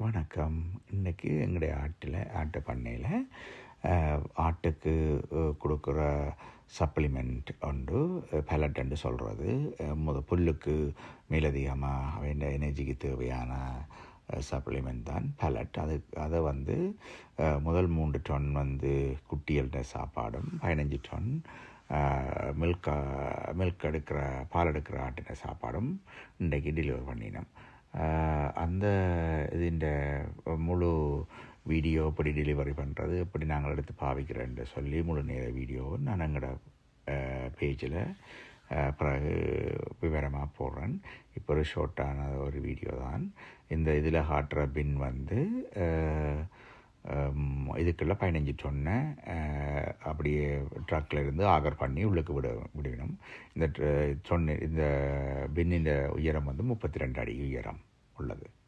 வணக்கம் இன்றைக்கி எங்களுடைய ஆட்டில் ஆட்டு பண்ணையில் ஆட்டுக்கு அஹ், கொடுக்குற சப்ளிமெண்ட் உண்டு பெலட்ன்னு சொல்கிறது முத புல்லுக்கு மேலதிகமாக அவன் எனர்ஜிக்கு தேவையான சப்ளிமெண்ட் தான் பலட் அது அதை வந்து அஹ், முதல் மூன்று டன் வந்து குட்டியல்ட சாப்பாடும் பதினஞ்சு டன் மில்க் மில்க் எடுக்கிற பால் எடுக்கிற ஆட்டின சாப்பாடும் இன்றைக்கு டெலிவர் பண்ணினோம் அஹ், அந்த இதுண்ட முழு வீடியோ எப்படி டெலிவரி பண்ணுறது எப்படி நாங்கள் எடுத்து பாவிக்கிறேன்னு சொல்லி முழு நேர வீடியோ நான் எங்களோட பேஜில் பிறகு விவரமாக போடுறேன் இப்போ ஒரு ஷார்ட்டான ஒரு வீடியோ தான் இந்த இதில் காட்டுற பின் வந்து அஹ், ஹம், இதுக்குள்ள பதினஞ்சு டொன்னை அஹ், அப்படியே ட்ரக்கில் இருந்து ஆகர் பண்ணி உள்ளுக்கு விட விடணும் இந்த சொன்ன இந்த பின்னின் உயரம் வந்து முப்பத்தி ரெண்டு அடி உயரம் உள்ளது